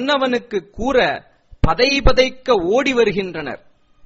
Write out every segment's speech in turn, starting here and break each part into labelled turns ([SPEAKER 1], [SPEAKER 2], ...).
[SPEAKER 1] மன்னவனுக்கு கூற பதை பதைக்க ஓடி வருகின்றனர்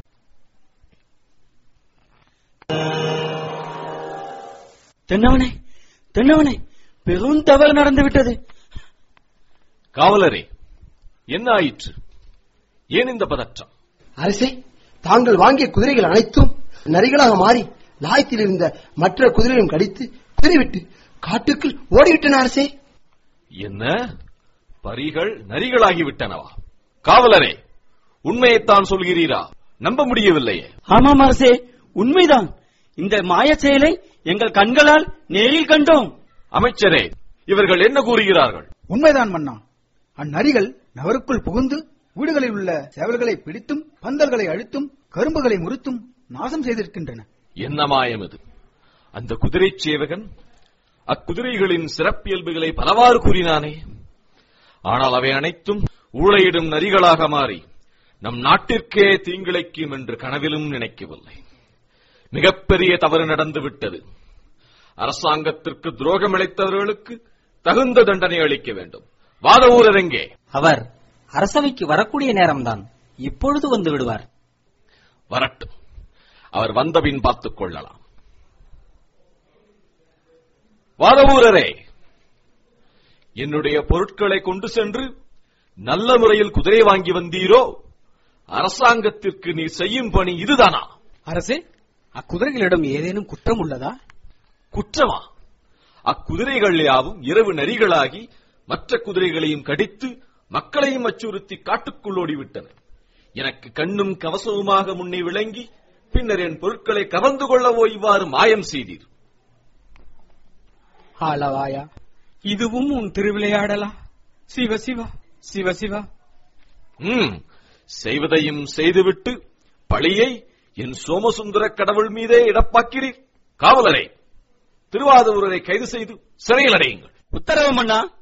[SPEAKER 2] தென்னவனே தென்னவனே பெரும் தவறு நடந்து விட்டது
[SPEAKER 3] காவலரே என்ன ஆயிற்று ஏன் இந்த பதற்றம்
[SPEAKER 4] அரசே தாங்கள் வாங்கிய குதிரைகள் அனைத்தும் நரிகளாக மாறி லாயத்தில் இருந்த மற்ற குதிரைகளும் கடித்து குதிரைவிட்டு காட்டுக்குள் ஓடிவிட்டன அரசே
[SPEAKER 3] என்ன பரிகள் நரிகளாகிவிட்டனவா காவலரே உண்மையைத்தான் சொல்கிறீரா நம்ப முடியவில்லையே
[SPEAKER 2] ஆமாம் அரசே உண்மைதான் இந்த மாயச் செயலை எங்கள் கண்களால் நேரில் கண்டோம்
[SPEAKER 3] அமைச்சரே இவர்கள் என்ன கூறுகிறார்கள்
[SPEAKER 5] உண்மைதான் மன்னா அந்நரிகள் நகருக்குள் புகுந்து வீடுகளில் உள்ள சேவல்களை பிடித்தும் பந்தல்களை அழுத்தும் கரும்புகளை முறித்தும் நாசம் செய்திருக்கின்றன
[SPEAKER 3] என்ன மாயம் இது அந்த குதிரைச் சேவகன் அக்குதிரைகளின் சிறப்பியல்புகளை பலவாறு கூறினானே ஆனால் அவை அனைத்தும் ஊழையிடும் நரிகளாக மாறி நம் நாட்டிற்கே தீங்கிழைக்கும் என்று கனவிலும் நினைக்கவில்லை மிகப்பெரிய தவறு நடந்து விட்டது அரசாங்கத்திற்கு துரோகம் இழைத்தவர்களுக்கு தகுந்த தண்டனை அளிக்க வேண்டும் வாதவூரர் எங்கே
[SPEAKER 6] அவர் அரசவைக்கு வரக்கூடிய நேரம்தான் இப்பொழுது வந்து விடுவார்
[SPEAKER 3] வரட்டும் அவர் வந்தபின் பார்த்துக் கொள்ளலாம் வாதவூரரே என்னுடைய பொருட்களை கொண்டு சென்று நல்ல முறையில் குதிரை வாங்கி வந்தீரோ அரசாங்கத்திற்கு நீ செய்யும் பணி இதுதானா
[SPEAKER 7] அரசே அக்குதிரைகளிடம் ஏதேனும் குற்றம் உள்ளதா
[SPEAKER 3] குற்றமா அக்குதிரைகள் யாவும் இரவு நரிகளாகி மற்ற குதிரைகளையும் கடித்து மக்களையும் அச்சுறுத்தி காட்டுக்குள் ஓடிவிட்டன எனக்கு கண்ணும் கவசவுமாக முன்னே விளங்கி பின்னர் என் பொருட்களை கவர்ந்து கொள்ளவோ இவ்வாறு மாயம் செய்தீர்
[SPEAKER 7] ஆலவாயா இதுவும் உன் திருவிளையாடலா சிவ சிவா சிவ சிவா
[SPEAKER 3] ம் செய்வதையும் செய்துவிட்டு பழியை என் சோமசுந்தர கடவுள் மீதே இடப்பாக்கிறீர் காவலரை திருவாதூரரை கைது செய்து சிறையில் அடையுங்கள்
[SPEAKER 2] உத்தரவு மன்னா